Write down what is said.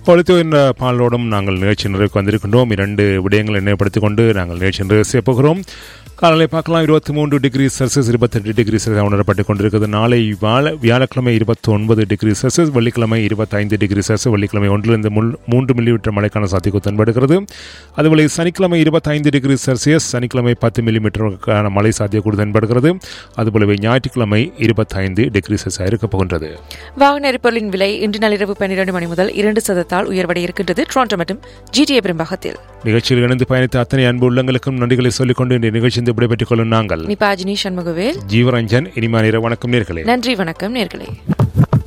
ஒழித்து என்ற பாலோடும் நாங்கள் நிகழ்ச்சி நிறைவுக்கு வந்திருக்கின்றோம் இரண்டு விடயங்களை நினைவுபடுத்திக் கொண்டு நாங்கள் நிகழ்ச்சி நிறைவு செய்ய போகிறோம் காலையில் பார்க்கலாம் இருபத்தி மூன்று டிகிரி செல்சியஸ் இருபத்தெட்டு டிகிரி செல்சியஸ் உணரப்பட்டுக் கொண்டிருக்கிறது நாளை வாழ வியாழக்கிழமை இருபத்தி ஒன்பது டிகிரி செல்சியஸ் வெள்ளிக்கிழமை இருபத்தைந்து டிகிரி செல்சியஸ் வெள்ளிக்கிழமை ஒன்றிலிருந்து முள் மூன்று மில்லிமீட்டர் மழைக்கான சாத்தியக்கூறு தென்படுகிறது அதுபோல சனிக்கிழமை இருபத்தைந்து டிகிரி செல்சியஸ் சனிக்கிழமை பத்து மில்லிமீட்டருக்கான மழை சாத்தியக்கூறு தென்படுகிறது அதுபோலவே ஞாயிற்றுக்கிழமை இருபத்தைந்து டிகிரி செல்சியஸ் இருக்கப் போகின்றது வாகன எரிபொருளின் விலை இன்று நள்ளிரவு பன்னிரண்டு மணி முதல் இரண்டு சதத்தால் உயர்வடைய இருக்கின்றது டொரண்டோ மற்றும் ஜிடிஏ பெரும்பாகத்தில் நிகழ்ச்சியில் இணைந்து பயணித்த அத்தனை அன்பு உள்ளங்களுக்கும் நன்றிகளை சொல்லிக்கொண்டு இந்த நிகழ்ச்சி விடைபெற்றுக் கொள்ளும் நாங்கள் நிபாஜினி சண்முகவேல் ஜீவரஞ்சன் இனிமான இரவு வணக்கம் நேர்களே நன்றி வணக்கம் நேர்களே